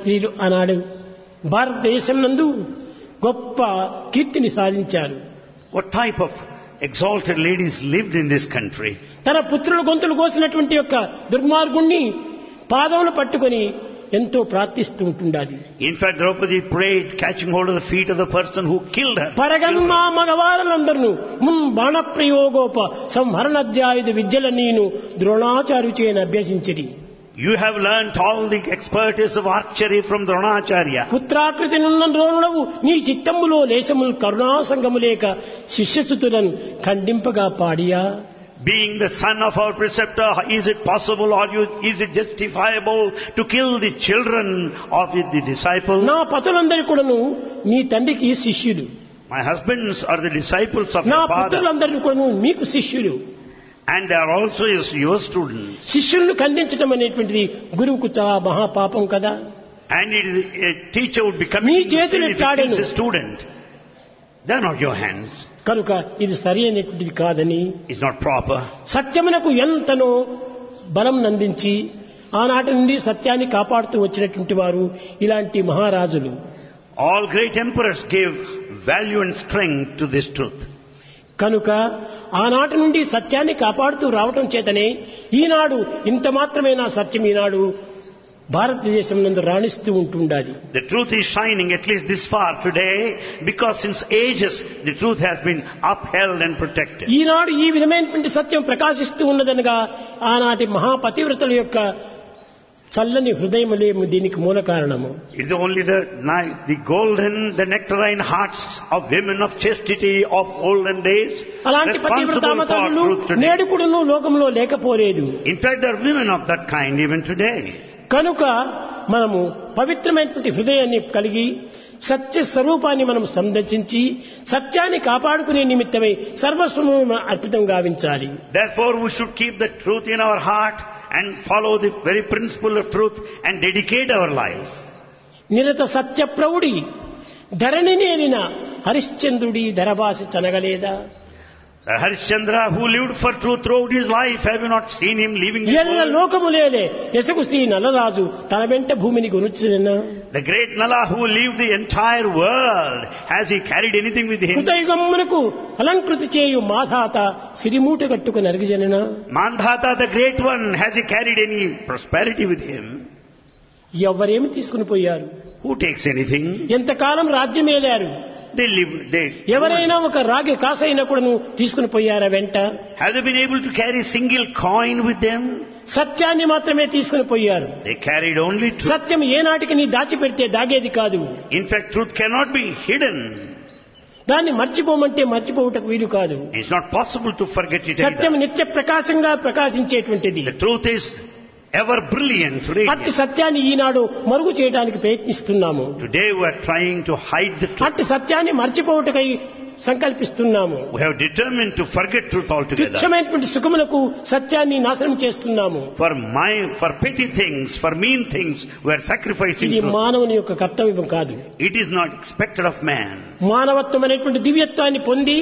స్త్రీలు ఆనాడు భారతదేశం నందు గొప్ప కీర్తిని సాధించారు What type of exalted ladies lived in this country? తన పుత్రుల గొంతులు కోసినటువంటి యొక్క దుర్మార్గుణ్ణి పాదములు పట్టుకొని ఎంతో ప్రార్థిస్తూ ఉంటుండాది In fact, Draupadi prayed, catching hold of the feet of the person who killed her. పరగన్మా మగవారులందరూ మున్ బాణ ప్రయోగోప సంహరణాధ్యాయుధ విద్యల నేను ద్రోణాచార్యుచేని అభ్యసించిరి You have learnt all the expertise of archery from Dronacharya. పుత్రాకృతి నున్న ద్రోణుడవు నీ చిత్తములో లేశములు కరుణాసంగము లేక శిష్యసుతులను ఖండింపగా పాడియా Being the son of our preceptor, is it possible or you, is it justifiable to kill the children of the disciples? నా పతులందరి కూడాను నీ తండ్రికి శిష్యులు My husbands are the disciples of నా your father పుత్రులందరినీ కూడాను మీకు శిష్యులు and they are also your your students. శిష్యులను ఖండించడం అనేటువంటిది గురువుకు చాలా మహాపాపం కదా And it is, a teacher would be committing మీ చేతులు sin if he ఎట్లాడెను? kills a student. They are not your hands. కనుక ఇది సరి అనేటువంటిది కాదని It's not proper. సత్యమునకు ఎంతనో బలం నందించి ఆనాటి నుండి సత్యాన్ని కాపాడుతూ వచ్చినటువంటి వారు ఇలాంటి మహారాజులు All great emperors gave value and strength to this truth. కనుక ఆనాటి నుండి సత్యాన్ని కాపాడుతూ రావటం చేతనే ఈనాడు ఇంత మాత్రమే నా సత్యం ఈనాడు భారతదేశం నందు రాణిస్తూ ఉంటుండాలి The truth is shining at least this far today because since ages the truth has been upheld and protected. ఈనాడు ఈ విధమైనటువంటి సత్యం ప్రకాశిస్తూ ఉన్నదనగా ఆనాటి మహాపతివ్రతల యొక్క చల్లని హృదయములేము దీనికి మూల కారణము It's only the, ni- the golden, the nectarine hearts of women of chastity of olden days అలాంటి responsible for పతివ్రతామతలు truth today. నేడుకుడును లోకంలో లేకపోలేదు In fact, there are women of that kind even today. కనుక మనము పవిత్రమైనటువంటి హృదయాన్ని కలిగి సత్య స్వరూపాన్ని మనం సందర్శించి సత్యాన్ని కాపాడుకునే నిమిత్తమై సర్వస్వము అర్పితం గావించాలి Therefore, we should keep the truth in our heart and follow the very principle of truth and dedicate our lives. నిరత Satya ప్రౌఢి Dharani నేరిన హరిశ్చంద్రుడి ధరభాష చనగలేదా The Harishchandra who lived for truth throughout his life, have you not seen him leaving this ఎల్ల world? లోకములేలే ఎసగు Shri Nalaraju తన వెంట భూమిని గురుచున The great Nala who lived the entire world, has he carried anything with him? కృతయుగమ్మునకు అలంకృతి చేయు మాధాత సిరిమూట కట్టుకు నరిగిజనన Mandhata, the great one, has he carried any prosperity with him? ఎవరేమి తీసుకుని పోయారు Who takes anything? ఎంతకాలం రాజ్యమేలారు They live, they. ఎవరైనా ఒక రాగి కాసైనా కూడా తీసుకుని పోయారా వెంట Have they been able to carry single coin with them? సత్యాన్ని మాత్రమే తీసుకుని పోయారు They carried only truth. సత్యం ఏనాటికి నీ దాచిపెడితే దాగేది కాదు In fact, truth cannot be hidden. దాన్ని మర్చిపోమంటే మర్చిపోవటకు వీలు కాదు It's not possible to forget it Satyam either. నిత్య ప్రకాశంగా ప్రకాశించేటువంటిది The truth is ever brilliant. అట్టి radiant. సత్యాన్ని ఈనాడు మరుగు చేయడానికి ప్రయత్నిస్తున్నాము Today we are trying to hide the truth. అట్టి సత్యాన్ని మర్చిపోవటకై సంకల్పిస్తున్నాము We have determined to forget truth altogether. తుచ్చమైనటువంటి సుఖములకు సత్యాన్ని నాశనం చేస్తున్నాము For my, for petty things, for mean things, we are sacrificing ఇది truth. మానవుని యొక్క కర్తవ్యం కాదు It is not expected of man. మానవత్వం అనేటువంటి దివ్యత్వాన్ని పొంది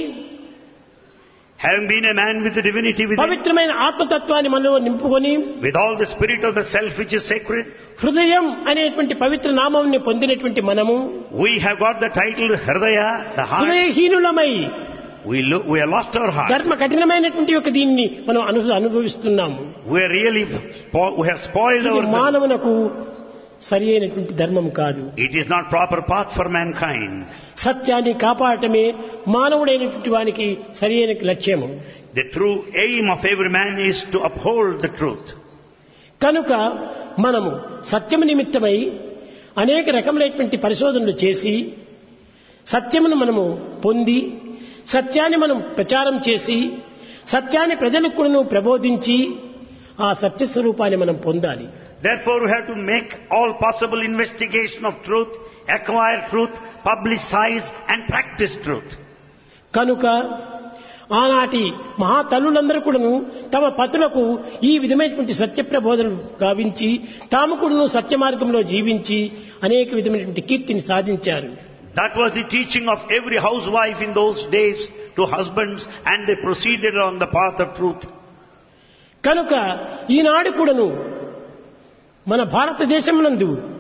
Having been a man with the divinity within, పవిత్రమైన ఆత్మతత్వాన్ని మనలో నింపుకొని with all the spirit of the self which is sacred, హృదయం అనేటువంటి పవిత్ర నామంని పొందినటువంటి మనము we have got the title Hridaya, the heart. హృదయహీనులమై We, lo- we have lost our heart. ధర్మ కఠినమైనటువంటి యొక్క దీన్ని మనం అను అనుభవిస్తున్నాము We are really, spo- we have spoiled ఇది ourselves. మానవునకు సరి అయినటువంటి ధర్మం కాదు It is not proper path for mankind. సత్యాన్ని కాపాడటమే మానవుడైనటువంటి వానికి సరి అయిన లక్ష్యము The true aim of every man is to uphold the truth. కనుక మనము సత్యము నిమిత్తమై అనేక రకములైనటువంటి పరిశోధనలు చేసి సత్యమును మనము పొంది సత్యాన్ని మనం ప్రచారం చేసి సత్యాన్ని ప్రజలకు కూడా ప్రబోధించి ఆ సత్య స్వరూపాన్ని మనం పొందాలి Therefore, we have to make all possible investigation of truth, acquire truth, publicize and practice truth. కనుక ఆనాటి మహాతల్లులందరూ కూడాను తమ పతులకు ఈ విధమైనటువంటి సత్య ప్రబోధనలు గావించి తాము కూడాను సత్య మార్గంలో జీవించి అనేక విధమైనటువంటి కీర్తిని సాధించారు That was the teaching of every housewife in those days to husbands and they proceeded on the path of truth. కనుక ఈనాడు కూడాను మన భారతదేశం నందు